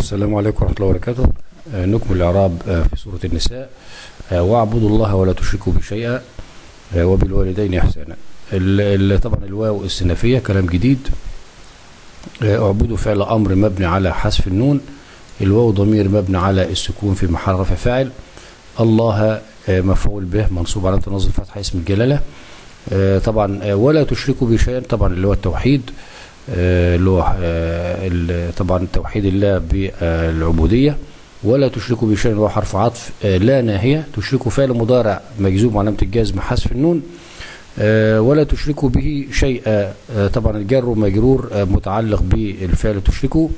السلام عليكم ورحمة الله وبركاته آه، نكمل الإعراب آه، في سورة النساء آه، واعبدوا الله ولا تشركوا به شيئا آه، وبالوالدين إحسانا ال- ال- طبعا الواو السنافية كلام جديد آه، اعبدوا فعل أمر مبني على حذف النون الواو ضمير مبني على السكون في محل رفع فاعل الله آه، مفعول به منصوب على تنظيم فتحة اسم الجلالة آه، طبعا آه، ولا تشركوا به شيئا طبعا اللي هو التوحيد آه، اللي هو آه، ال- طبعا توحيد الله بالعبودية ولا تشركوا بشيء اللي هو حرف عطف آه، لا ناهية تشركوا فعل مضارع مجزوم علامة الجزم حذف النون آه، ولا تشركوا به شيئا آه، طبعا الجر ومجرور آه، متعلق بالفعل تشركوا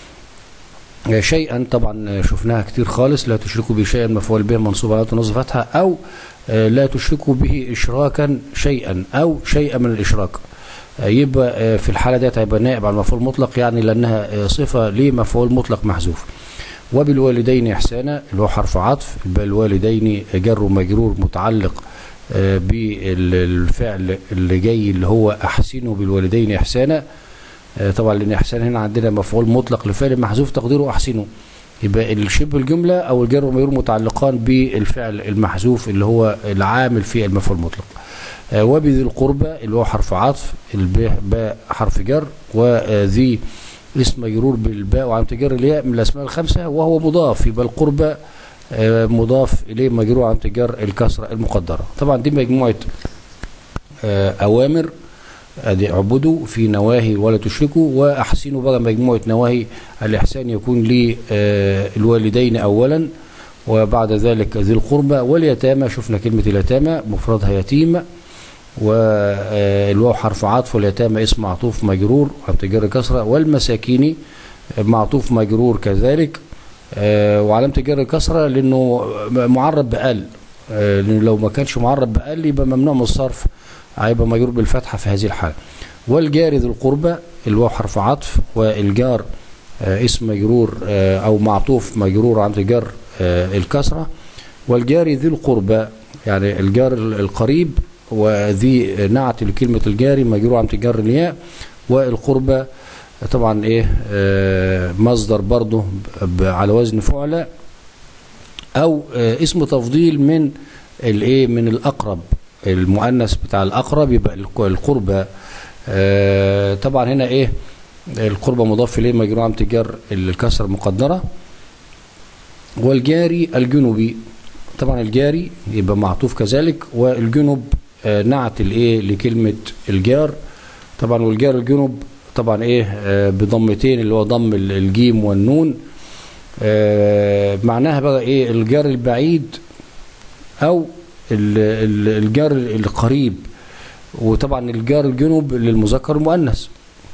آه، شيئا طبعا آه، شفناها كتير خالص لا تشركوا به شيئا مفعول به منصوب على نصب فتحة او آه، لا تشركوا به اشراكا شيئا او شيئا من الاشراك آه، يبقى آه، في الحالة ديت هيبقى نائب عن مفعول مطلق يعني لأنها آه، صفة لمفعول مطلق محذوف وبالوالدين إحسانا اللي هو حرف عطف يبقى الوالدين جر ومجرور متعلق آه، بالفعل اللي جاي اللي هو أحسنوا بالوالدين إحسانا آه، طبعا لأن إحسان هنا عندنا مفعول مطلق لفعل محذوف تقديره أحسنوا يبقى الشبه الجملة أو الجر والمجرور متعلقان بالفعل المحذوف اللي هو العامل في المفعول المطلق آه، وبذي القربى اللي هو حرف عطف الباء باء حرف جر وذي اسم مجرور بالباء وعلامة جر الياء من الأسماء الخمسة وهو مضاف يبقى القربى آه، مضاف إليه مجرور علامة جر الكسرة المقدرة طبعا دي مجموعة آه، أوامر ادي اعبدوا في نواهي ولا تشركوا واحسنوا بقى مجموعه نواهي الاحسان يكون للوالدين اولا وبعد ذلك ذي القربى واليتامى شفنا كلمه اليتامى مفردها يتيم والواو حرف عطف واليتامى اسم معطوف مجرور عن جر كسره والمساكين معطوف مجرور كذلك آه، وعلامه جر كسره لانه معرب بال آه، لأنه لو ما كانش معرب بال يبقى ممنوع من الصرف هيبقى مجرور بالفتحه في هذه الحاله والجار ذي القربى الواو حرف عطف والجار آه، اسم مجرور آه، او معطوف مجرور عن جر آه، الكسره والجار ذي القربى يعني الجار القريب وذي نعت لكلمه الجاري مجرور عن جر الياء والقربى طبعا ايه آه، مصدر برضه ب- على وزن فعلى او آه، اسم تفضيل من الايه من الاقرب المؤنث بتاع الاقرب يبقى الق- القربى آه، طبعا هنا ايه القربى مضاف اليه مجرور عن تجار الكسر المقدره والجاري الجنوبي طبعا الجاري يبقى معطوف كذلك والجنب آه، نعت الايه لكلمه الجار طبعا والجار الجنب طبعا ايه آه، بضمتين اللي هو ضم ال- الجيم والنون آه، معناها بقى ايه الجار البعيد او ال- ال- الجار القريب وطبعا الجار الجنوب للمذكر المؤنث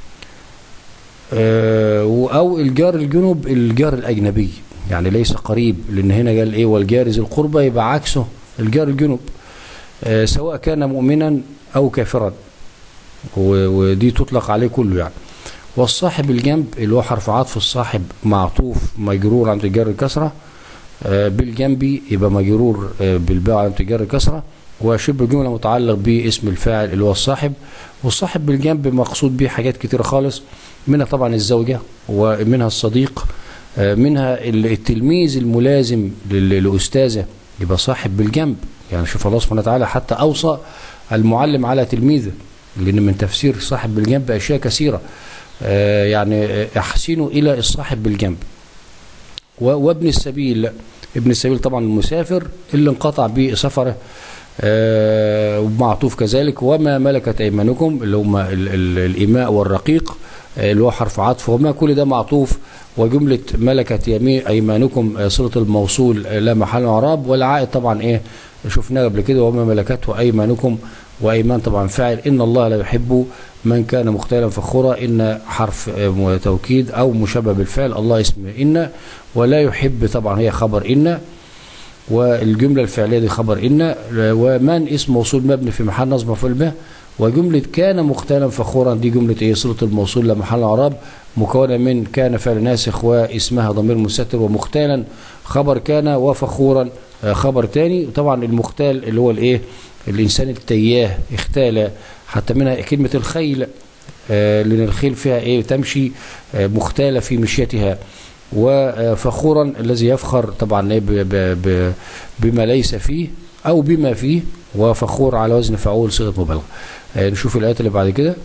آه، او الجار الجنوب الجار الاجنبي يعني ليس قريب لان هنا قال ايه والجار ذي القربى يبقى عكسه الجار الجنوب آه، سواء كان مؤمنا او كافرا و- ودي تطلق عليه كله يعني والصاحب الجنب اللي هو حرف عطف الصاحب معطوف مجرور عن تجار الكسره آه، بالجنب يبقى مجرور آه، بالباء عن تجار الكسره وشبه جمله متعلق باسم الفاعل اللي هو الصاحب والصاحب بالجنب مقصود به حاجات كتيره خالص منها طبعا الزوجه ومنها الصديق آه، منها ال- التلميذ الملازم لل- لاستاذه يبقى صاحب بالجنب يعني شوف الله سبحانه وتعالى حتى اوصى المعلم على تلميذه لان من تفسير صاحب بالجنب اشياء كثيره آه، يعني آه، احسنوا الى الصاحب بالجنب و- وابن السبيل ابن السبيل طبعا المسافر اللي انقطع بسفره آه، ومعطوف كذلك وما ملكت ايمانكم اللي هم ال- ال- الاماء والرقيق آه، اللي هو حرف عطف وما كل ده معطوف وجمله ملكت يمين ايمانكم آه، صله الموصول آه، لا محل اعراب والعائد طبعا ايه شفناه قبل كده وما ملكته ايمانكم وايمان طبعا فاعل ان الله لا يحب من كان مختالا فخورا ان حرف آه، توكيد او مشبه بالفعل الله اسم ان ولا يحب طبعا هي خبر ان والجمله الفعليه دي خبر ان ومن اسم موصول مبني في محل نصب مفعول به وجمله كان مختالا فخورا دي جمله ايه صله الموصول لمحل اعراب مكونه من كان فعل ناسخ واسمها ضمير مستتر ومختالا خبر كان وفخورا آه، خبر تاني طبعا المختال اللي هو الايه الانسان التياه اختال حتى منها كلمه الخيل آه، لان الخيل فيها ايه تمشي آه، مختاله في مشيتها وفخورا الذي يفخر طبعا إيه ب- ب- ب- بما ليس فيه او بما فيه وفخور على وزن فعول صيغه مبالغه آه، نشوف الايات اللي بعد كده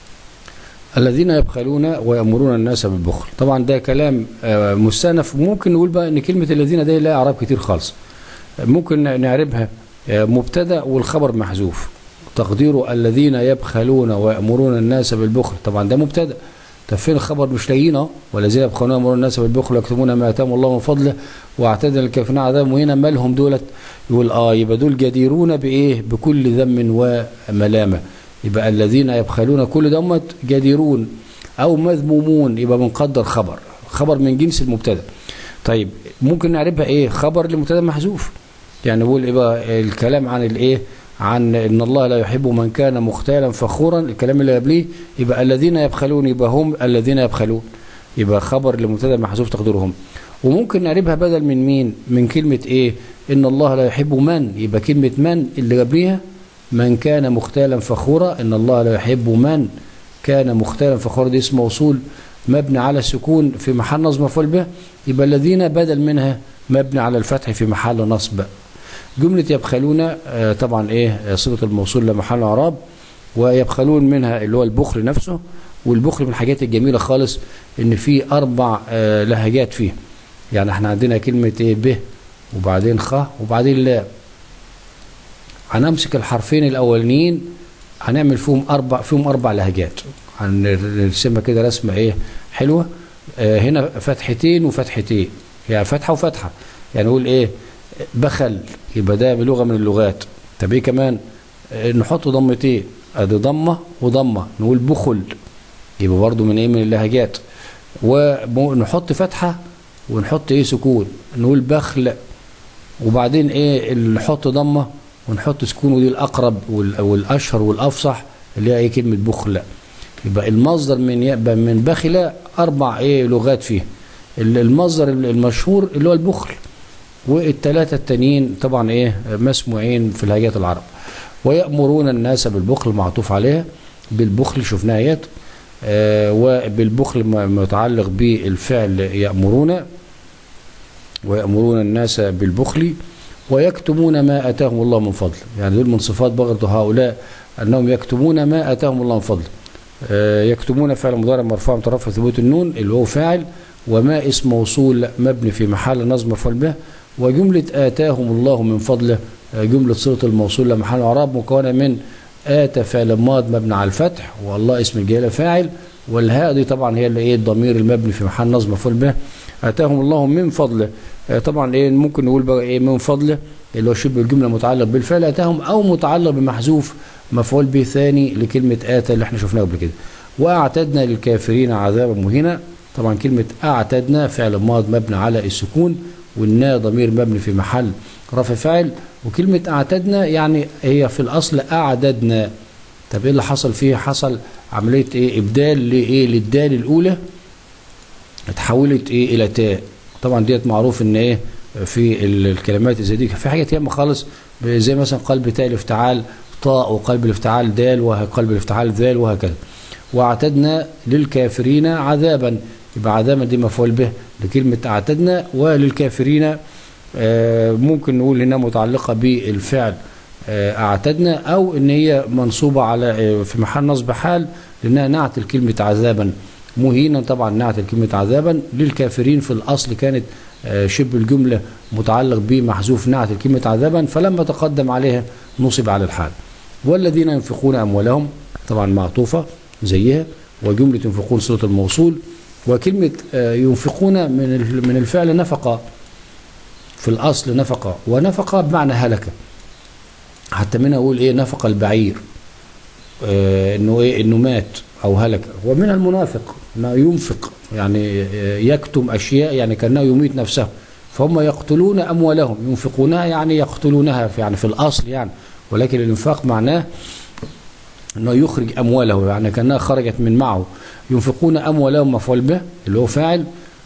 الذين يبخلون ويأمرون الناس بالبخل طبعا ده كلام آه، مستأنف ممكن نقول بقى ان كلمة الذين دي لها اعراب كتير خالص ممكن نعربها آه، مبتدا والخبر محذوف تقديره الذين يبخلون ويأمرون الناس بالبخل طبعا ده مبتدا طب فين الخبر مش لاقيينه والذين يبخلون ويأمرون الناس بالبخل ويكتمون ما اتاهم الله من فضله واعتدنا للكافرين عذاب مهينا مالهم دولت يقول اه يبقى دول جديرون بايه بكل ذم وملامه يبقى الذين يبخلون كل دمت جديرون او مذمومون يبقى بنقدر خبر خبر من جنس المبتدا طيب ممكن نعرفها ايه خبر لمبتدا محذوف يعني نقول ايه بقى الكلام عن الايه عن ان الله لا يحب من كان مختالا فخورا الكلام اللي قبليه يبقى الذين يبخلون يبقى هم الذين يبخلون يبقى خبر لمبتدا محذوف تقديرهم وممكن نعرفها بدل من مين من كلمة ايه ان الله لا يحب من يبقى كلمة من اللي قبليها من كان مختالا فخورا ان الله لا يحب من كان مختالا فخورا دي اسم موصول مبني على السكون في محل نصب مفعول به يبقى الذين بدل منها مبني على الفتح في محل نصب جملة يبخلون آه، طبعا ايه آه، صيغة الموصول لمحل اعراب ويبخلون منها اللي هو البخل نفسه والبخل من الحاجات الجميلة خالص ان في اربع آه، لهجات فيه يعني احنا عندنا كلمة ايه به وبعدين خ وبعدين لا هنمسك الحرفين الاولانيين هنعمل فيهم اربع فيهم اربع لهجات هنرسمها كده رسمه ايه حلوه آه هنا فتحتين وفتحتين يعني فتحه وفتحه يعني نقول ايه بخل يبقى ده بلغه من اللغات طب ايه كمان آه نحط ضمتين ادي ضمه وضمه نقول بخل يبقى برضو من ايه من اللهجات ونحط فتحه ونحط ايه سكون نقول بخل وبعدين ايه نحط ضمه ونحط سكون ودي الاقرب وال- والاشهر والافصح اللي هي ايه كلمه بخل يبقى المصدر من يبقى من بخل اربع ايه لغات فيه ال- المصدر المشهور اللي هو البخل والثلاثه التانيين طبعا ايه مسموعين في الهيئات العرب ويأمرون الناس بالبخل معطوف عليها بالبخل شفناها ايات آه وبالبخل م- متعلق بالفعل يأمرون ويأمرون الناس بالبخل ويكتمون ما آتاهم الله من فضل يعني دول من صفات برضه هؤلاء أنهم يكتمون ما آتاهم الله من فضل آه، يكتمون فعل مضارع مرفوع مترفع ثبوت النون اللي هو فاعل وما اسم موصول مبني في محل نصب مفعول به وجملة آتاهم الله من فضله آه، جملة صلة الموصول لمحل إعراب مكونة من آتى فعل ماض مبني على الفتح والله اسم الجلالة فاعل والهاء دي طبعا هي اللي ايه الضمير المبني في محل نصب مفعول به آتاهم الله من فضله آه، طبعا ايه ممكن نقول بقى ايه من فضله اللي هو شبه الجمله متعلق بالفعل اتاهم او متعلق بمحذوف مفعول به ثاني لكلمه اتى اللي احنا شفناها قبل كده واعتدنا للكافرين عذابا مهينا طبعا كلمه اعتدنا فعل ماض مبني على السكون والنا ضمير مبني في محل رفع فاعل وكلمه اعتدنا يعني هي في الاصل اعددنا طب ايه اللي حصل فيه حصل عمليه ايه ابدال لايه للدال الاولى اتحولت ايه الى تاء طبعا ديت معروف ان ايه في ال- الكلمات زي دي في حاجات ياما خالص زي مثلا قلب تاء الافتعال طاء وقلب الافتعال دال وقلب الافتعال ذال وهكذا واعتدنا للكافرين عذابا يبقى عذابا دي مفعول به لكلمة اعتدنا وللكافرين آه، ممكن نقول انها متعلقة بالفعل آه، اعتدنا او ان هي منصوبة على آه، في محل نصب حال لانها نعت الكلمة عذابا مهينا طبعا نعت الكلمة عذابا للكافرين في الاصل كانت آه، شبه الجملة متعلق بمحذوف نعت الكلمة عذابا فلما تقدم عليها نصب على الحال والذين ينفقون اموالهم طبعا معطوفة زيها وجملة ينفقون صلة الموصول وكلمة آه، ينفقون من ال- من الفعل نفقة في الأصل نفقة ونفقة بمعنى هلكة حتى منها أقول إيه نفق البعير آه، إنه إيه إنه مات أو هلك ومنها المنافق إنه ينفق يعني آه، يكتم أشياء يعني كأنه يميت نفسه فهم يقتلون أموالهم ينفقونها يعني يقتلونها في يعني في الأصل يعني ولكن الإنفاق معناه انه يخرج امواله يعني كانها خرجت من معه ينفقون اموالهم مفعول به اللي هو فاعل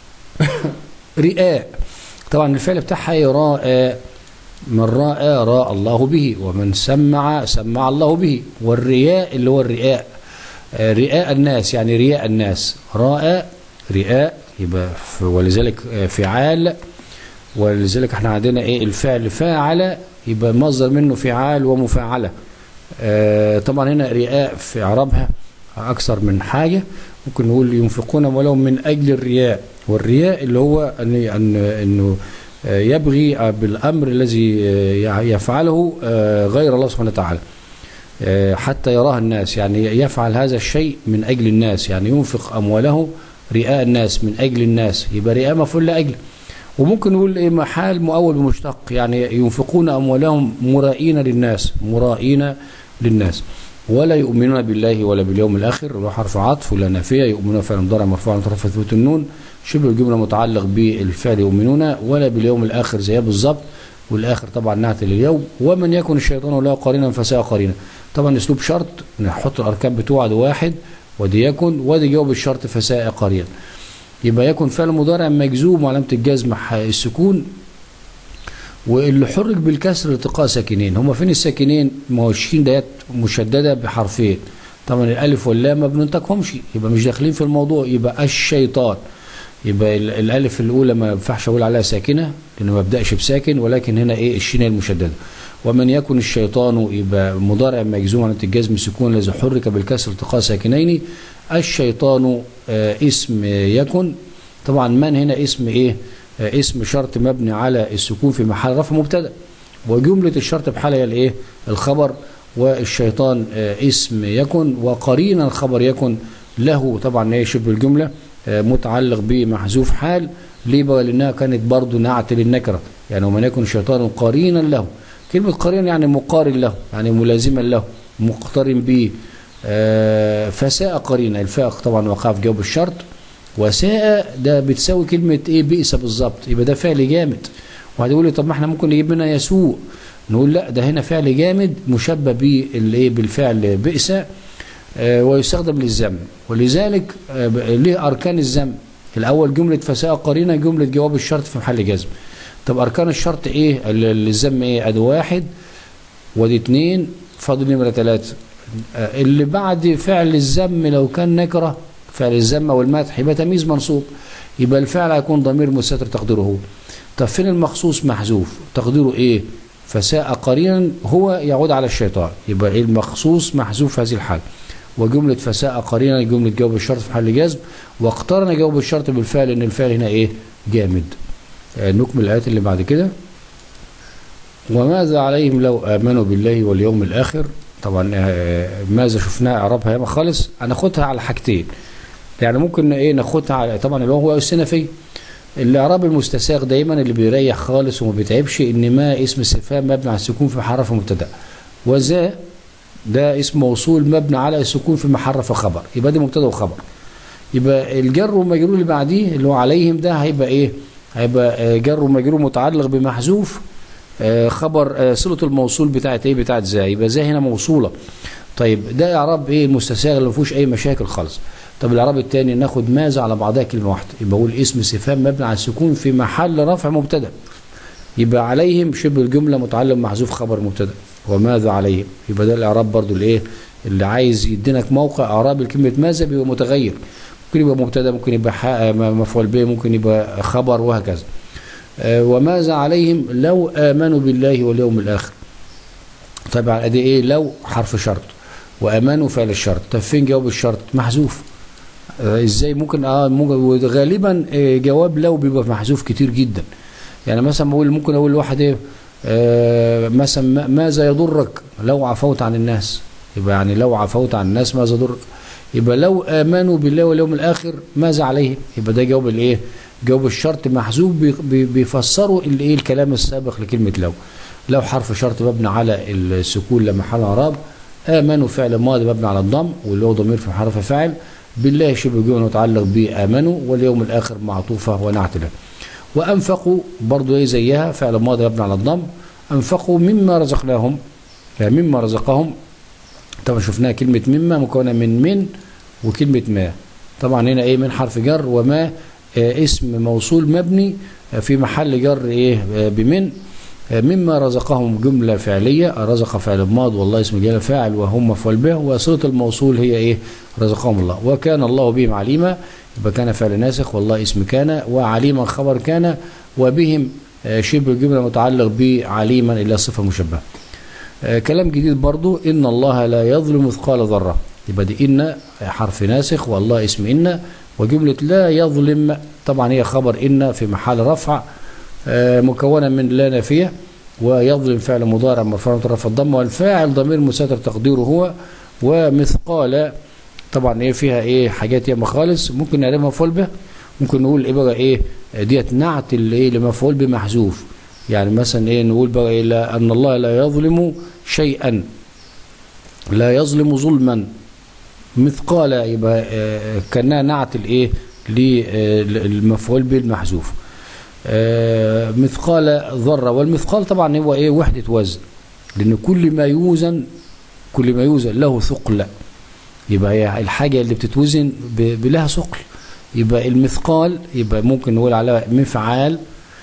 رئاء طبعا الفعل بتاعها ايه راء من راى راى الله به ومن سمع سمع الله به والرياء اللي هو الرئاء آه، رئاء الناس يعني رياء الناس راى رئاء يبقى ف- ولذلك آه، فعال ولذلك احنا عندنا ايه الفعل فاعل يبقى مصدر منه فعال ومفاعله آه، طبعا هنا رياء في اعرابها اكثر من حاجه ممكن نقول ينفقون ولو من اجل الرياء والرياء اللي هو ان ان انه آه، يبغي آه، بالامر الذي آه، يفعله آه، غير الله سبحانه وتعالى آه، حتى يراه الناس يعني يفعل هذا الشيء من اجل الناس يعني ينفق امواله رئاء الناس من اجل الناس يبقى رئاء مفعول لاجل وممكن نقول ايه محال مؤول بمشتق يعني ينفقون اموالهم مرائين للناس مرائين للناس ولا يؤمنون بالله ولا باليوم الاخر اللي هو حرف عطف ولا نافيه يؤمنون فعل مضارع مرفوع عن طرف ثبوت النون شبه الجمله متعلق بالفعل يؤمنون ولا باليوم الاخر زيها بالظبط والاخر طبعا نعت لليوم ومن يكن الشيطان له قرينا فساء قرينا طبعا اسلوب شرط نحط الاركان بتوعه ده واحد ودي يكن ودي جواب الشرط فساء قرينا يبقى يكن فعل مضارع مجزوم وعلامه الجزم ح- السكون واللي حرك بالكسر التقاء ساكنين هما فين الساكنين ما هو الشين ديت مشدده بحرفين طبعا الالف واللام ما بننطقهمش يبقى مش داخلين في الموضوع يبقى الشيطان يبقى ال- الالف الاولى ما ينفعش اقول عليها ساكنه لان ما ببداش بساكن ولكن هنا ايه الشين هي المشدده ومن يكن الشيطان يبقى مضارع مجزوم على الجزم سكون الذي حرك بالكسر التقاء ساكنين الشيطان آه اسم يكن طبعا من هنا اسم ايه آه اسم شرط مبني على السكون في محل رفع مبتدا وجمله الشرط بحالها هي الايه الخبر والشيطان آه اسم يكن وقرينا الخبر يكن له طبعا ايه شبه الجمله آه متعلق بمحذوف حال ليه بقى لانها كانت برضه نعت للنكره يعني ومن يكن الشيطان قرينا له كلمه قرين يعني مقارن له يعني ملازما له مقترن به آه فساء قرينا الفاء طبعا وقع في جواب الشرط وساء ده بتساوي كلمة ايه بئس بالظبط يبقى ده فعل جامد واحد يقول لي طب ما احنا ممكن نجيب منها يسوء نقول لا ده هنا فعل جامد مشبه بالايه بالفعل بئس آه ويستخدم للذم ولذلك آه ليه اركان الذم الاول جملة فساء قرينة جملة جواب الشرط في محل جزم طب اركان الشرط ايه الذم ايه ادي واحد ودي اتنين فاضل نمرة ثلاثة آه اللي بعد فعل الذم لو كان نكره فعل الذم والمدح يبقى تمييز منصوب يبقى الفعل هيكون ضمير مستتر تقديره هو طب فين المخصوص محذوف تقديره ايه فساء قرينا هو يعود على الشيطان يبقى ايه المخصوص محذوف في هذه الحال وجملة فساء قرينا جملة جواب الشرط في محل جزم واقترن جواب الشرط بالفعل ان الفعل هنا ايه جامد آه نكمل الايات اللي بعد كده وماذا عليهم لو امنوا بالله واليوم الاخر طبعا آه ماذا شفناها اعرابها ياما خالص هناخدها على حاجتين يعني ممكن ايه ناخدها على طبعا اللي هو السنفي الاعراب المستساغ دايما اللي بيريح خالص وما بيتعبش ان ما اسم استفهام مبني على السكون في محرف مبتدا وذا ده اسم موصول مبني على السكون في محرف خبر يبقى ده مبتدا وخبر يبقى الجر والمجرور اللي بعديه اللي هو عليهم ده هيبقى ايه هيبقى جر ومجرور متعلق بمحذوف آه خبر آه صله الموصول بتاعت ايه بتاعت ذا يبقى ذا هنا موصوله طيب ده اعراب ايه المستساغ اللي ما فيهوش اي مشاكل خالص طب الاعراب الثاني ناخد ماذا على بعضها كلمه واحده يبقى اقول اسم استفهام مبني على السكون في محل رفع مبتدا يبقى عليهم شبه الجمله متعلق محذوف خبر مبتدا وماذا عليهم يبقى ده الاعراب برضو الايه اللي عايز يدينك موقع اعراب الكلمه ماذا بيبقى متغير ممكن يبقى مبتدا ممكن يبقى مفعول به ممكن يبقى خبر وهكذا آه وماذا عليهم لو امنوا بالله واليوم الاخر طبعا ادي ايه لو حرف شرط وامانوا فعل الشرط طب فين جواب الشرط محذوف آه ازاي ممكن اه ممكن غالبا آه جواب لو بيبقى محذوف كتير جدا يعني مثلا بقول ممكن اقول لواحد ايه آه مثلا ماذا يضرك لو عفوت عن الناس يبقى يعني لو عفوت عن الناس ماذا يضرك يبقى لو امنوا بالله واليوم الاخر ماذا عليهم يبقى ده جواب الايه جواب الشرط محذوف بيفسروا الايه الكلام السابق لكلمه لو لو حرف شرط مبني على السكون لما حل اعراب امنوا فعل ماضي مبني على الضم واللي هو ضمير في حرف فاعل بالله شبه جمله متعلق بامنوا واليوم الاخر معطوفه ونعت له وانفقوا برضه ايه زيها فعل ماضي مبني على الضم انفقوا مما رزقناهم يعني مما رزقهم طبعا شفناها كلمه مما مكونه من من وكلمه ما طبعا هنا ايه من حرف جر وما آه اسم موصول مبني آه في محل جر ايه آه بمن مما رزقهم جملة فعلية رزق فعل ماض والله اسم جلال فاعل وهم مفعول به وصلة الموصول هي ايه رزقهم الله وكان الله بهم عليما يبقى كان فعل ناسخ والله اسم كان وعليما خبر كان وبهم آه، شبه الجملة متعلق بعليما إلى صفة مشبهة آه، كلام جديد برضو إن الله لا يظلم مثقال ذرة يبقى دي إن حرف ناسخ والله اسم إن وجملة لا يظلم طبعا هي خبر إن في محل رفع آه، مكونة من لا نافية ويظلم فعل مضارع مرفوع رفع الضم والفاعل ضمير مستتر تقديره هو ومثقال طبعا ايه فيها ايه حاجات ياما خالص ممكن نعرفها مفعول به ممكن نقول ايه بقى ايه ديت نعت اللي ايه لمفعول به محذوف يعني مثلا ايه نقول بقى ايه لا ان الله لا يظلم شيئا لا يظلم ظلما مثقال يبقى آه، كانها نعت الايه للمفعول به المحذوف آه، مثقال ذره والمثقال طبعا هو ايه وحده وزن لان كل ما يوزن كل ما يوزن له ثقل يبقى هي الحاجه اللي بتتوزن ب- بلها ثقل يبقى المثقال يبقى ممكن نقول عليها مفعال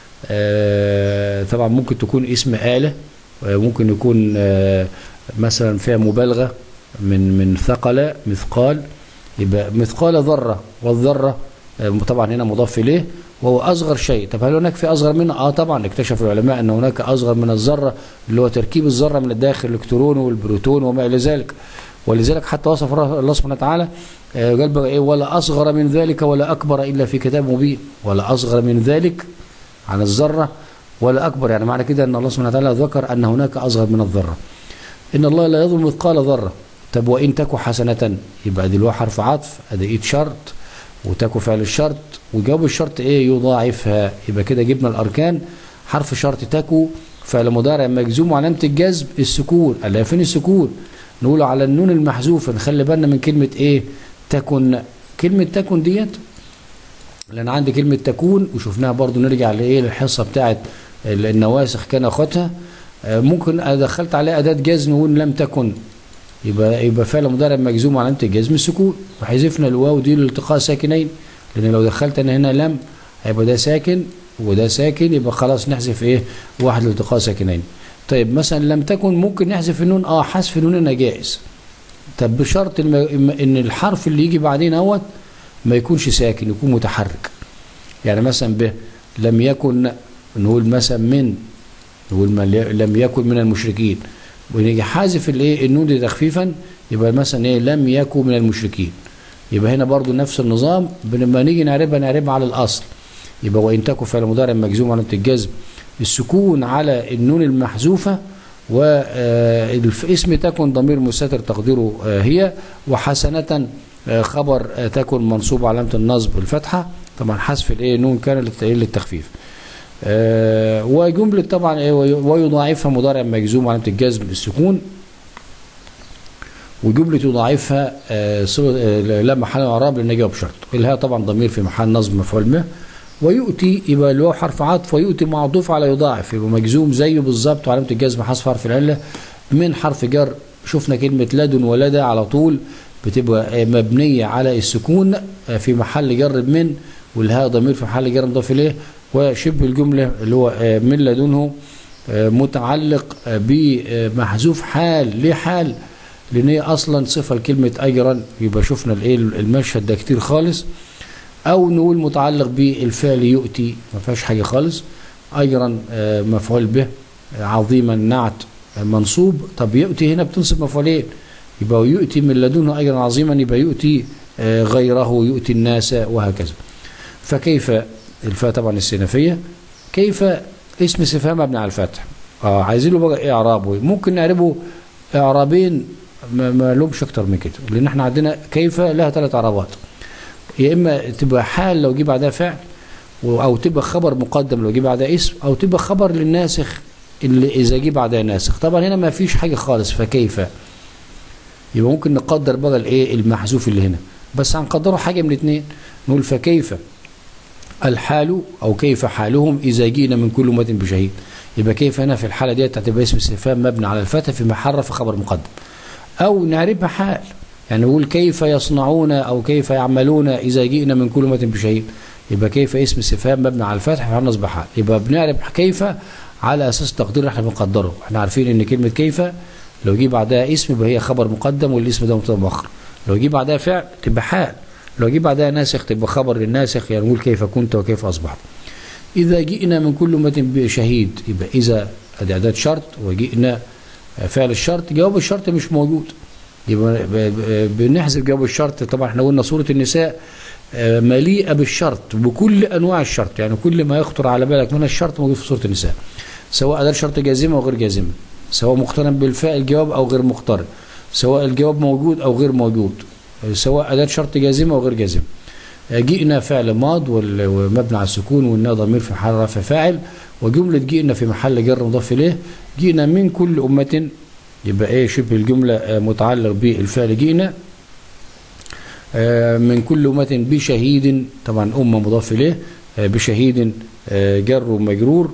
آه، طبعا ممكن تكون اسم آلة آه، ممكن يكون آه، مثلا فيها مبالغة من من ثقل مثقال يبقى مثقال ذرة والذرة آه، طبعا هنا مضاف إليه وهو أصغر شيء طب هل هناك في أصغر منه؟ آه طبعا اكتشف العلماء أن هناك أصغر من الذرة اللي هو تركيب الذرة من الداخل الإلكترون والبروتون وما إلى ذلك ولذلك حتى وصف الله سبحانه وتعالى آه، قال بقى إيه ولا أصغر من ذلك ولا أكبر إلا في كتاب مبين ولا أصغر من ذلك عن الذرة ولا أكبر يعني معنى كده أن الله سبحانه وتعالى ذكر أن هناك أصغر من الذرة إن الله لا يظلم مثقال ذرة طب وإن تك حسنة يبقى دي الواو حرف عطف أداة شرط وتكو فعل الشرط وجواب الشرط إيه يضاعفها يبقى كده جبنا الأركان حرف شرط تكو فعل مضارع مجزوم وعلامة الجزم السكون ألا فين السكون نقول على النون المحذوفة نخلي بالنا من كلمة إيه تكن كلمة تكن ديت لان عندي كلمه تكون وشفناها برضو نرجع لايه للحصه بتاعه النواسخ كان اخواتها آه، ممكن دخلت عليها اداه جزم وان لم تكن يبقى يبقى فعل مضارع مجزوم علامه الجزم السكون وحذفنا الواو دي لالتقاء ساكنين لان لو دخلت انا هنا لم هيبقى ده ساكن وده ساكن يبقى خلاص نحذف ايه واحد لالتقاء ساكنين طيب مثلا لم تكن ممكن نحذف النون اه حذف النون هنا جائز طب بشرط الم- ان الحرف اللي يجي بعدين اهوت ما يكونش ساكن يكون متحرك يعني مثلا به لم يكن نقول مثلا من نقول ما ل- لم يكن من المشركين ونيجي حذف الايه النون دي تخفيفا يبقى مثلا ايه لم يكن من المشركين يبقى هنا برضو نفس النظام لما نيجي نعربها نعربها على الاصل يبقى وان تكن فعل مضارع مجزوم على الجزم السكون على النون المحذوفه والاسم تكن ضمير مستتر تقديره آه، هي وحسنة آه، خبر آه، تكن منصوب علامة النصب الفتحة طبعا حذف الايه نون كان للت- للتخفيف آه، وجملة طبعا إيه، وي- ويضاعفها مضارع مجزوم علامة الجزم السكون وجملة يضاعفها آه، صيغة- آه، لا محل اعراب لان جواب شرط الها طبعا ضمير في محل نصب مفعول به ويؤتي يبقى اللي هو حرف عطف ويؤتي معطوف على يضاعف يبقى مجزوم زيه بالظبط وعلامة الجزم حذف حرف العلة من حرف جر شفنا كلمة لدن ولدى على طول بتبقى آه، مبنية على السكون آه، في محل جر من والهاء ضمير في محل جر مضاف إليه وشبه الجملة اللي هو آه، من لدنه آه، متعلق آه، بمحذوف حال ليه حال لان هي اصلا صفه لكلمه اجرا يبقى شفنا الايه المشهد ده كتير خالص او نقول متعلق بالفعل يؤتي ما فيهاش حاجه خالص اجرا آه، مفعول به آه، عظيما نعت آه، منصوب طب يؤتي هنا بتنصب مفعولين يبقى يؤتي من لدنه اجرا عظيما يبقى يؤتي آه، غيره يؤتي الناس وهكذا فكيف الفاء طبعا السنفيه كيف اسم استفهام مبني على الفتح اه عايزين له بقى ايه اعرابه ممكن نعربه اعرابين ما, ما لهمش اكتر من كده لان احنا عندنا كيف لها ثلاث اعرابات يا اما تبقى حال لو جه بعدها فعل و- او تبقى خبر مقدم لو جه بعدها اسم او تبقى خبر للناسخ اللي اذا جه بعدها ناسخ طبعا هنا ما فيش حاجه خالص فكيف يبقى ممكن نقدر بقى الايه المحذوف اللي هنا بس هنقدره حاجه من الاثنين نقول فكيف الحال او كيف حالهم اذا جينا من كل امه بشهيد يبقى كيف هنا في الحاله ديت هتبقى اسم استفهام مبني على الفتح في محل رفع خبر مقدم او نعربها حال يعني نقول كيف يصنعون او كيف يعملون اذا جئنا من كل امه بشهيد يبقى كيف اسم استفهام مبني على الفتح في نصب حال يبقى بنعرب كيف على اساس تقدير احنا بنقدره احنا عارفين ان كلمه كيف لو جه بعدها اسم يبقى هي خبر مقدم والاسم ده مبتدا مؤخر لو جه بعدها فعل تبقى حال لو جه بعدها ناسخ تبقى خبر للناسخ يعني نقول كيف كنت وكيف أصبحت إذا جئنا من كل أمة بشهيد يبقى إذا أدي أداة شرط وجئنا فعل الشرط جواب الشرط مش موجود يبقى بنحذف جواب الشرط طبعا احنا قلنا سورة النساء مليئة بالشرط بكل أنواع الشرط يعني كل ما يخطر على بالك من الشرط موجود في سورة النساء سواء أداة شرط جازمة أو غير جازمة سواء مقترن بالفاء الجواب أو غير مقترن سواء الجواب موجود أو غير موجود سواء أداة شرط جازمة أو غير جازمة جئنا فعل ماض ومبنى على السكون والنا ضمير في محل رفع فاعل وجملة جئنا في محل جر مضاف إليه جئنا من كل أمة يبقى إيه شبه الجملة متعلق بالفعل جئنا من كل أمة بشهيد طبعا أمة مضاف إليه بشهيد جر ومجرور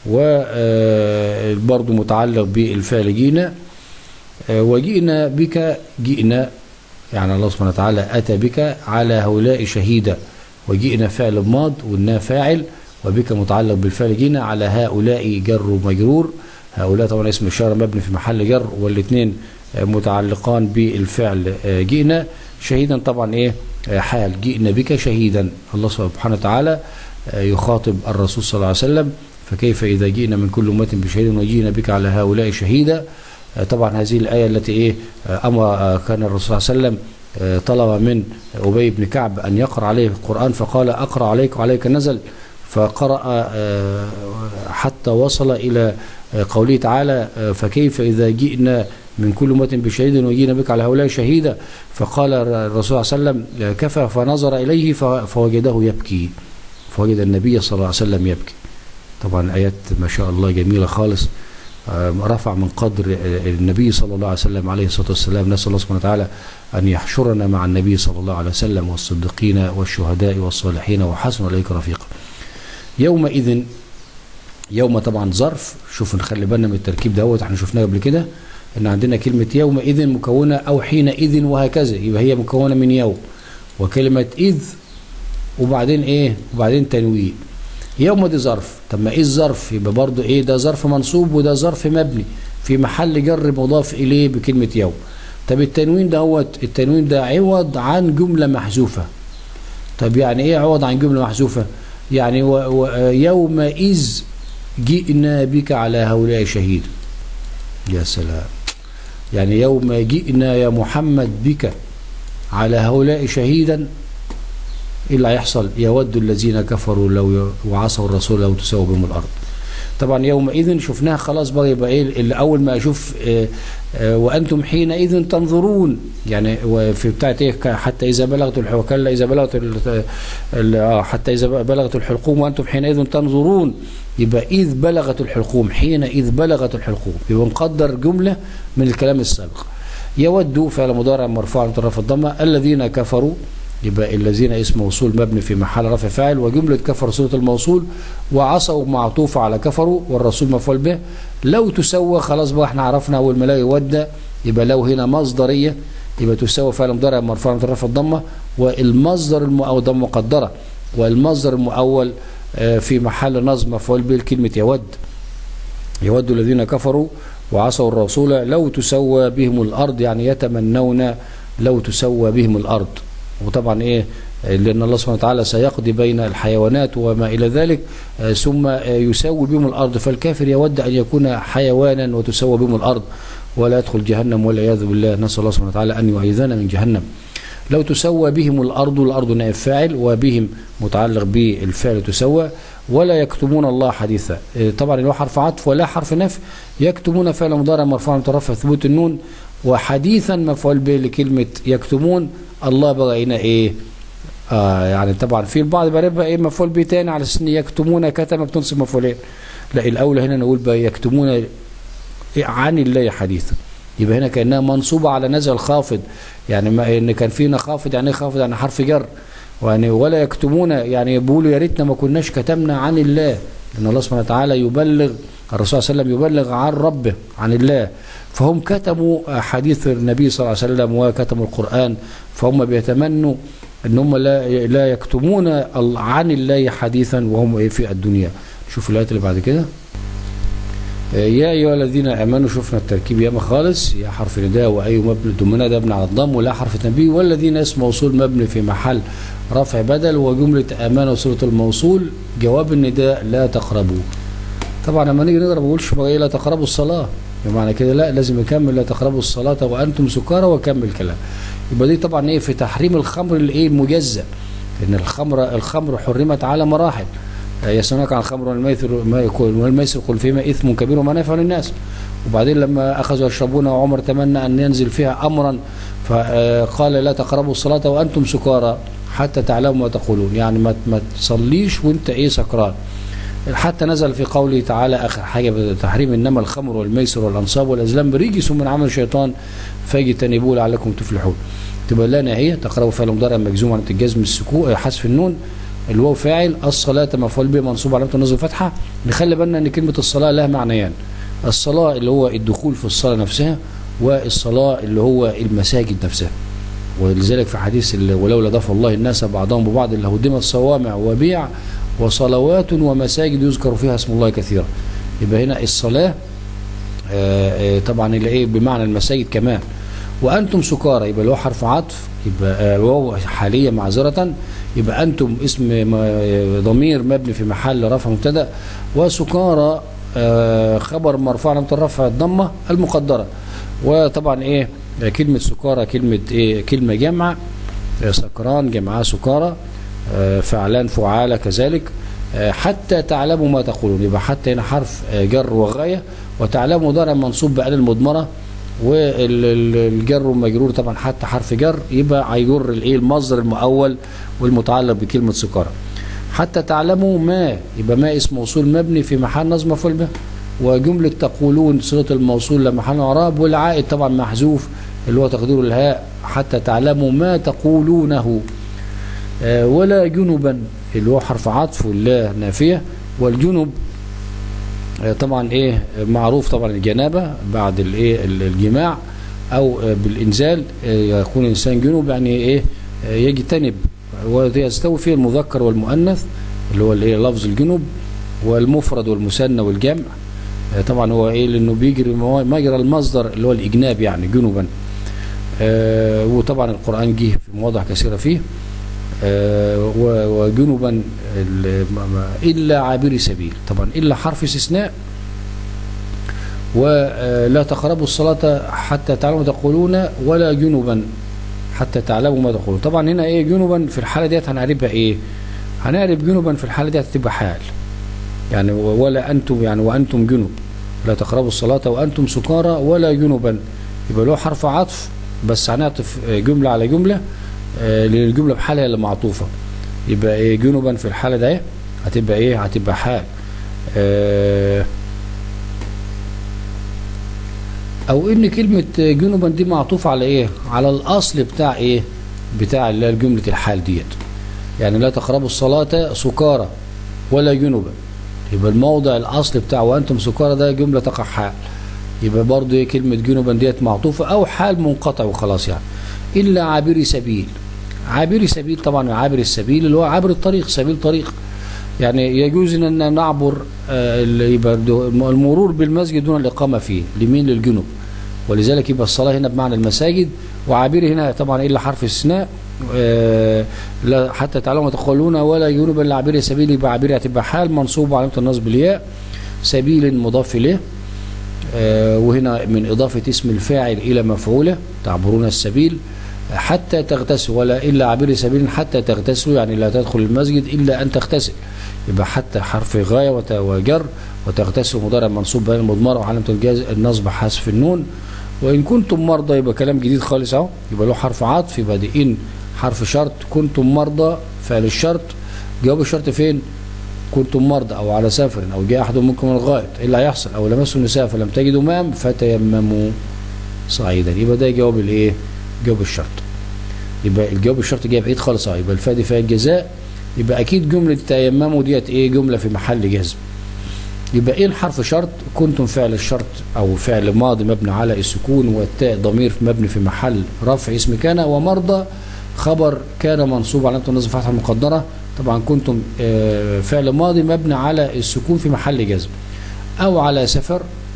وبرضه متعلق بالفعل جئنا وجئنا بك جئنا يعني الله سبحانه وتعالى أتى بك على هؤلاء شهيدا وجئنا فعل ماض والنا فاعل وبك متعلق بالفعل جئنا على هؤلاء جر ومجرور هؤلاء طبعا اسم الشارع مبني في محل جر والاثنين متعلقان بالفعل جئنا شهيدا طبعا ايه حال جئنا بك شهيدا الله سبحانه وتعالى يخاطب الرسول صلى الله عليه وسلم فكيف إذا جئنا من كل أمة بشهيد وجئنا بك على هؤلاء شهيدا طبعا هذه الآية التي إيه أمر كان الرسول صلى الله عليه وسلم طلب من أبي بن كعب أن يقرأ عليه القرآن فقال أقرأ عليك وعليك نزل فقرأ حتى وصل إلى قوله تعالى فكيف إذا جئنا من كل أمة بشهيد وجينا بك على هؤلاء شهيدا فقال الرسول صلى الله عليه وسلم كفى فنظر إليه فوجده يبكي فوجد النبي صلى الله عليه وسلم يبكي طبعا آيات ما شاء الله جميلة خالص رفع من قدر النبي صلى الله عليه وسلم عليه الصلاة والسلام نسأل الله سبحانه وتعالى أن يحشرنا مع النبي صلى الله عليه وسلم والصديقين والشهداء والصالحين وحسن إليك رفيقا يومئذ يوم طبعا ظرف شوف نخلي بالنا من التركيب دوت احنا شفناه قبل كده ان عندنا كلمة يومئذ مكونة او حينئذ وهكذا يبقى هي مكونة من يوم وكلمة اذ وبعدين ايه وبعدين تنوين يوم دي ظرف طب ما ايه الظرف يبقى برضو ايه ده ظرف منصوب وده ظرف مبني في محل جر مضاف اليه بكلمة يوم طب التنوين دوت التنوين ده عوض عن جملة محذوفة طب يعني ايه عوض عن جملة محذوفة يعني يومئذ جئنا بك على هؤلاء شهيد يا سلام يعني يوم جئنا يا محمد بك على هؤلاء شهيدا ايه اللي هيحصل يود الذين كفروا لو وعصوا الرسول لو تساووا بهم الارض طبعا يومئذ شفناها خلاص بقى يبقى ايه اللي اول ما اشوف آآ آآ وانتم حينئذ تنظرون يعني في بتاعت ايه حتى اذا بلغت الحكلا اذا بلغت حتى اذا بلغت الحلقوم وانتم حينئذ تنظرون يبقى اذ بلغت الحلقوم حين اذ بلغت الحلقوم يبقى نقدر جمله من الكلام السابق يود فعل مضارع مرفوع مترف الضمه الذين كفروا يبقى الذين اسم موصول مبني في محل رفع فاعل وجملة كفر صورة الموصول وعصوا معطوفة على كفروا والرسول مفعول به لو تسوى خلاص بقى احنا عرفنا أول ما لا ود يبقى لو هنا مصدرية يبقى تسوى فعل مضارع مرفوع من رفع الضمة والمصدر المؤول ضمة مقدرة والمصدر المؤول في محل نصب مفعول به كلمة يود يود الذين كفروا وعصوا الرسول لو تسوى بهم الأرض يعني يتمنون لو تسوى بهم الأرض وطبعا ايه لان الله سبحانه وتعالى سيقضي بين الحيوانات وما الى ذلك ثم يسوي بهم الارض فالكافر يود ان يكون حيوانا وتسوى بهم الارض ولا يدخل جهنم والعياذ بالله نسال الله سبحانه وتعالى ان يعيذنا من جهنم لو تسوى بهم الارض الارض نائب فاعل وبهم متعلق بالفعل تسوى ولا يكتمون الله حديثا طبعا له حرف عطف ولا حرف نفي يكتمون فعل مضارع مرفوع مترفع ثبوت النون وحديثا مفعول به لكلمه يكتمون الله بقى هنا ايه آه يعني طبعا في البعض بقى ايه مفعول به تاني على اساس ان يكتمون كتم بتنصب مفعولين لا الاولى هنا نقول بقى يكتمون عن الله حديثا يبقى هنا كانها منصوبه على نزع الخافض يعني ما ان كان فينا خافض يعني ايه خافض يعني حرف جر يعني ولا يكتمون يعني بيقولوا يا ريتنا ما كناش كتمنا عن الله لان الله سبحانه وتعالى يبلغ الرسول صلى الله عليه وسلم يبلغ عن ربه عن الله فهم كتموا حديث النبي صلى الله عليه وسلم وكتموا القرآن فهم بيتمنوا ان هم لا لا يكتمون عن الله حديثا وهم في الدنيا شوفوا الايات اللي بعد كده يا ايها الذين امنوا شفنا التركيب ياما خالص يا حرف نداء واي مبني ضمنا ده مبني على الضم ولا حرف تنبيه والذين اسم موصول مبني في محل رفع بدل وجمله امانه صله الموصول جواب النداء لا تقربوا طبعا لما نيجي نقرا ما بقولش بقى إيه لا تقربوا الصلاه بمعنى كده لا لازم يكمل لا تقربوا الصلاه وانتم سكارى وكمل كلام يبقى دي طبعا ايه في تحريم الخمر الايه المجزأ ان الخمر الخمر حرمت على مراحل يسألونك عن الخمر والميسر ما يقول والميسر قل فيما إثم كبير ومنافع للناس وبعدين لما أخذوا يشربون وعمر تمنى أن ينزل فيها أمرا فقال لا تقربوا الصلاة وأنتم سكارى حتى تعلموا ما تقولون يعني ما ما تصليش وانت ايه سكران حتى نزل في قوله تعالى اخر حاجه بتحريم انما الخمر والميسر والانصاب والازلام رجس من عمل الشيطان فاجتنبوه لعلكم تفلحون تبقى لا ناهيه تقربوا فعل مضارع مجزوم عن الجزم السكون حذف النون الواو فاعل الصلاة مفعول به منصوب علامة النصب فتحة نخلي بالنا ان كلمة الصلاة لها معنيان الصلاة اللي هو الدخول في الصلاة نفسها والصلاة اللي هو المساجد نفسها ولذلك في حديث ولولا دفع الله الناس بعضهم ببعض لهدمت صوامع وبيع وصلوات ومساجد يذكر فيها اسم الله كثيرا يبقى هنا الصلاة طبعا اللي ايه بمعنى المساجد كمان وانتم سكارى يبقى له حرف عطف يبقى الواو حاليا معذرة يبقى انتم اسم ضمير مبني في محل رفع مبتدا وسكارى خبر مرفوع علامة الرفع الضمة المقدرة وطبعا ايه كلمة سكارى كلمة ايه كلمة جمع سكران جمعها سكارى فعلان فعالة كذلك حتى تعلموا ما تقولون يبقى حتى هنا حرف جر وغاية وتعلموا ضرع منصوب بأل المضمرة والجر والمجرور طبعا حتى حرف جر يبقى هيجر الايه المصدر المؤول والمتعلق بكلمة سكارى حتى تعلموا ما يبقى ما اسم موصول مبني في محل نصب مفعول به وجملة تقولون صلة الموصول لمحل اعراب والعائد طبعا محذوف اللي هو تقدير الهاء حتى تعلموا ما تقولونه آه ولا جنبا اللي هو حرف عطف واللا نافية والجنب آه طبعا ايه معروف طبعا الجنابة بعد الايه الجماع او آه بالانزال يكون الانسان جنوب يعني ايه يجتنب ويستوي فيه المذكر والمؤنث اللي هو الايه لفظ الجنوب والمفرد والمثنى والجمع طبعا هو ايه لانه بيجري مجرى المصدر اللي هو الاجناب يعني جنوبا آه وطبعا القران جه في مواضع كثيره فيه آه وجنوبا الا عابري سبيل طبعا الا حرف استثناء ولا تقربوا الصلاه حتى تعلموا تقولون ولا جنوبا حتى تعلموا ما تقولون طبعا هنا ايه جنوبا في الحاله ديت هنعرفها ايه هنعرف جنوبا في الحاله ديت تبقى حال يعني ولا انتم يعني وانتم جنوب لا تقربوا الصلاه وانتم سكارى ولا جنبا يبقى له حرف عطف بس هنعطف جمله على جمله لان الجمله بحالها اللي معطوفه يبقى ايه جنبا في الحاله ده هتبقى ايه هتبقى حال اه او ان كلمه جنبا دي معطوفه على ايه على الاصل بتاع ايه بتاع اللي هي جمله الحال ديت يعني لا تقربوا الصلاه سكارى ولا جنبا يبقى الموضع الاصل بتاع وانتم سكارى ده جمله تقع حال يبقى برضه ايه كلمه جنبا ديت معطوفه او حال منقطع وخلاص يعني الا عابري سبيل عابري سبيل طبعا عابر السبيل اللي هو عابر الطريق سبيل طريق يعني يجوز ان نعبر يبقى المرور بالمسجد دون الاقامه فيه لمين للجنوب ولذلك يبقى الصلاه هنا بمعنى المساجد وعابري هنا طبعا الا حرف استثناء آه لا حتى تعلموا تقولون ولا جنوب الا عابري سبيل يبقى عابري هتبقى حال منصوب علامه النصب الياء سبيل مضاف اليه آه وهنا من اضافه اسم الفاعل الى مفعوله تعبرون السبيل حتى تغتسلوا ولا الا عابري سبيل حتى تغتسلوا يعني لا تدخل المسجد الا ان تغتسل يبقى حتى حرف غايه وجر وتغتسل مضارع منصوب بين المضمره وعلامه الجاز النصب حذف النون وان كنتم مرضى يبقى كلام جديد خالص اهو يبقى له حرف عطف يبقى دي ان حرف شرط كنتم مرضى فعل الشرط جواب الشرط فين كنتم مرضى او على سفر او جاء احد منكم من الغائط ايه اللي هيحصل او لمسوا النساء فلم تجدوا ماء فتيمموا صعيدا يبقى ده جواب الايه جواب الشرط يبقى الجواب الشرط جاي بعيد خالص اهو يبقى الفاء دي فيها الجزاء يبقى اكيد جمله تيمموا ديت ايه جمله في محل جزم يبقى ايه الحرف شرط كنتم فعل الشرط او فعل ماضي مبني على السكون والتاء ضمير مبني في محل رفع اسم كان ومرضى خبر كان منصوب علامه النصب فتحه مقدره طبعا كنتم فعل ماضي مبني على السكون في محل جزم او على سفر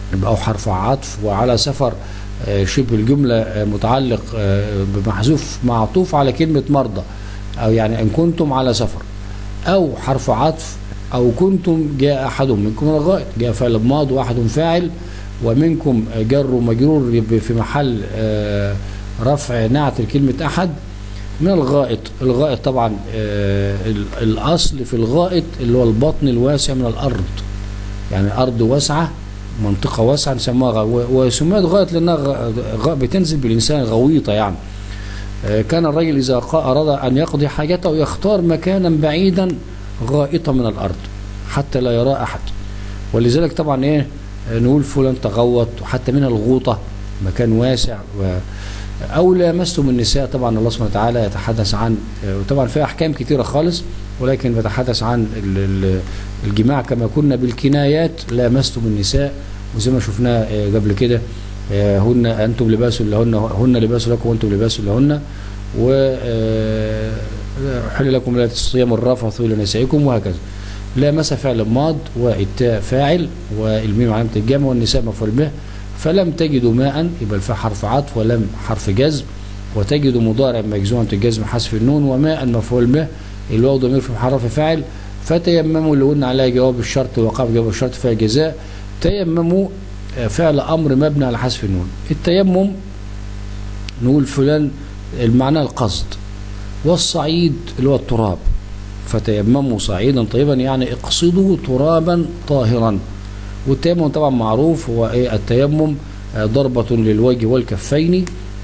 يبقى أو حرف عطف وعلى سفر آه، شبه الجملة آه، متعلق آه، بمحذوف معطوف على كلمة مرضى أو يعني إن كنتم على سفر أو حرف عطف أو كنتم جاء أحد منكم من الغائط جاء فعل ماض وأحد فاعل ومنكم جر ومجرور يبقى في محل آه، رفع نعت لكلمة أحد من الغائط الغائط طبعا آه، ال- الأصل في الغائط اللي هو البطن الواسع من الأرض يعني أرض واسعة منطقة واسعة نسموها غ- وسميت غائط لأنها غ- غ- بتنزل بالإنسان غويطة يعني آه، كان الرجل إذا قا- أراد أن يقضي حاجته يختار مكانا بعيدا غائطا من الأرض حتى لا يرى أحد ولذلك طبعا إيه آه، نقول فلان تغوط وحتى منها الغوطة مكان واسع و أو لامستم النساء طبعا الله سبحانه وتعالى يتحدث عن آه، وطبعا في أحكام كثيرة خالص ولكن بيتحدث عن ال- ال- الجماع كما كنا بالكنايات لامستم النساء وزي ما شفناه آه، قبل كده آه، هن أنتم لباس لهن هن لباس لكم وأنتم لباس لهن و آه، حل لكم لا الصيام الرفث إلى نسائكم وهكذا لامس فعل ماض والتاء فاعل والميم علامة الجمع والنساء مفعول به فلم تجدوا ماء يبقى الفاء حرف عطف ولم حرف جزم وتجدوا مضارع مجزوما الجزم حذف النون وماء مفعول به الواو ضمير في حرف فاعل فتيمموا اللي قلنا عليها جواب الشرط وقع في جواب الشرط فيها جزاء تيمموا آه، فعل امر مبني على حذف النون التيمم نقول فلان المعنى القصد والصعيد اللي هو التراب فتيمموا صعيدا طيبا يعني اقصدوا ترابا طاهرا والتيمم طبعا معروف هو ايه التيمم آه، ضربة للوجه والكفين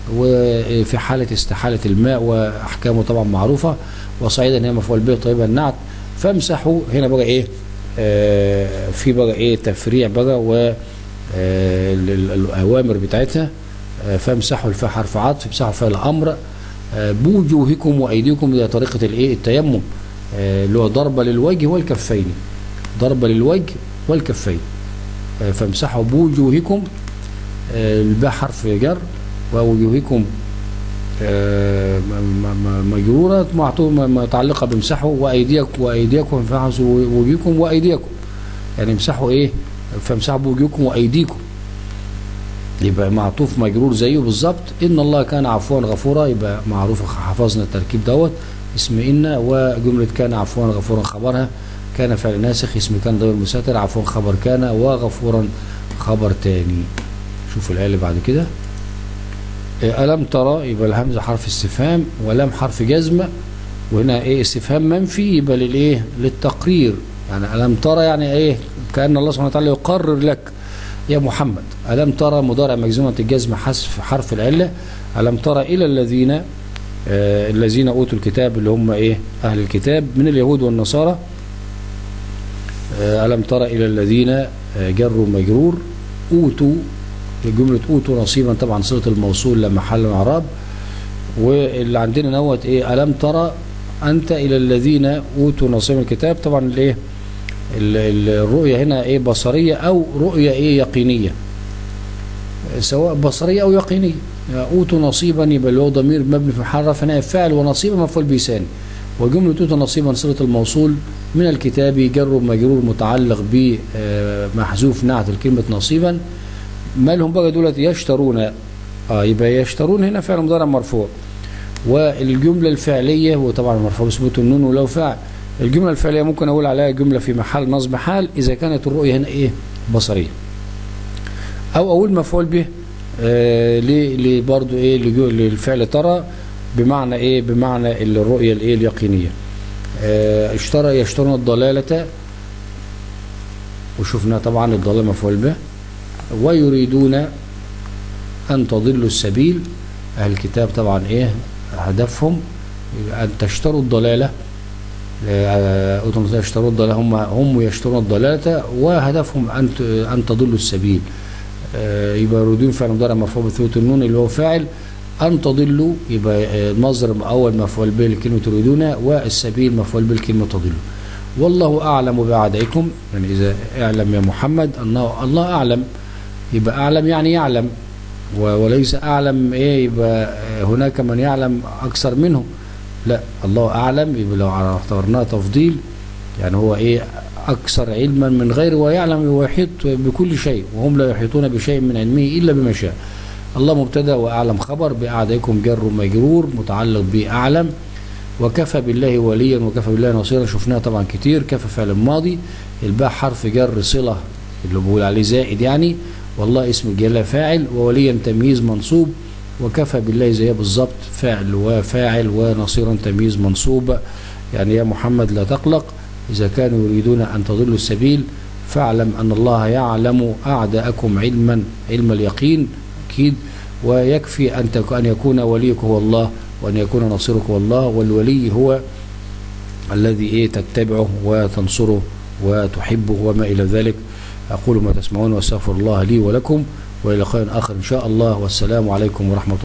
وفي حالة استحالة الماء وأحكامه طبعا معروفة وصعيدا هي مفعول به طيبا نعت فامسحوا هنا بقى ايه آه في بقى ايه تفريع بقى و آه ال- ال- الأوامر بتاعتها آه فامسحوا الفاء حرف عطف امسحوا فيها الأمر آه بوجوهكم وأيديكم دي طريقة الايه التيمم آه اللي هو ضربة للوجه والكفين ضربة للوجه والكفين آه، فامسحوا بوجوهكم آه، الباء حرف جر ووجوهكم آه، م- م- م- مجرورة معطوف- م- متعلقة بامسحوا وأيديكم وأيديكم فامسحوا وجوهكم وأيديكم يعني امسحوا إيه فامسحوا بوجوهكم وأيديكم يبقى معطوف مجرور زيه بالظبط إن الله كان عفوا غفورا يبقى معروف حفظنا التركيب دوت اسم إن وجملة كان عفوا غفورا خبرها كان فعل ناسخ اسم كان ضمير مساتر عفوا خبر كان وغفورا خبر تاني شوف الآية اللي بعد كده إيه، ألم ترى يبقى الهمزة حرف استفهام ولم حرف جزم وهنا ايه استفهام منفي يبقى للايه للتقرير يعني ألم ترى يعني ايه كأن الله سبحانه وتعالى يقرر لك يا محمد ألم ترى مضارع مجزومة الجزم حذف حرف العلة ألم ترى إلى الذين آه الذين أوتوا الكتاب اللي هم إيه أهل الكتاب من اليهود والنصارى آه ألم ترى إلى الذين آه جروا مجرور أوتوا جملة أوتوا نصيبا طبعا صلة الموصول لا محل من اعراب واللي عندنا نوت إيه ألم ترى أنت إلى الذين أوتوا نصيبا الكتاب طبعا الإيه ال- ال- الرؤية هنا إيه بصرية أو رؤية إيه يقينية سواء بصرية أو يقينية أوتوا نصيبا يبقى اللي هو ضمير مبني في محل رفع نائب فاعل ونصيبا مفعول به ثاني وجملة أوتوا نصيبا صلة الموصول من الكتاب جر مجرور متعلق بمحذوف نعت الكلمة نصيبا مالهم بقى دولت يشترون اه يبقى يشترون هنا فعل مضارع مرفوع والجملة الفعلية وطبعا مرفوع بثبوت النون ولو فعل الجملة الفعلية ممكن أقول عليها جملة في محل نصب حال إذا كانت الرؤية هنا إيه بصرية أو أقول مفعول به آه ليه ليه برضو إيه لجو- للفعل ترى بمعنى إيه بمعنى الرؤية الإيه اليقينية آه اشترى يشترون الضلالة وشفنا طبعا الضلال مفعول به ويريدون أن تضلوا السبيل أهل الكتاب طبعا إيه هدفهم أن تشتروا الضلالة آه، أوتوا يشتروا الضلالة هم هم يشترون الضلالة وهدفهم أن ت- أن تضلوا السبيل آه، يبقى يريدون فعل مضارع مرفوع بثبوت النون اللي هو فاعل أن تضلوا يبقى آه، المصدر أول مفعول به لكلمة تريدون والسبيل مفعول به لكلمة تضلوا والله أعلم بأعدائكم يعني إذا اعلم يا محمد أنه الله أعلم يبقى أعلم يعني يعلم و- وليس أعلم إيه يبقى هناك من يعلم أكثر منه لا الله أعلم يبقى لو اعتبرناه تفضيل يعني هو إيه أكثر علما من غيره ويعلم ويحيط بكل شيء وهم لا يحيطون بشيء من علمه إلا بما شاء الله مبتدا وأعلم خبر بأعدائكم جر مجرور متعلق بأعلم وكفى بالله وليا وكفى بالله نصيرا شفناها طبعا كتير كفى فعل ماضي الباء حرف جر صلة اللي بقول عليه زائد يعني والله اسم الجلالة فاعل ووليا تمييز منصوب وكفى بالله زيها بالظبط فاعل وفاعل ونصيرا تمييز منصوب يعني يا محمد لا تقلق إذا كانوا يريدون أن تضلوا السبيل فاعلم أن الله يعلم أعداءكم علما علم اليقين أكيد ويكفي أن تك- أن يكون وليك هو الله وأن يكون نصيرك هو الله والولي هو الذي إيه تتبعه وتنصره وتحبه وما إلى ذلك أقول ما تسمعون وأستغفر الله لي ولكم وإلى لقاء آخر إن شاء الله والسلام عليكم ورحمة الله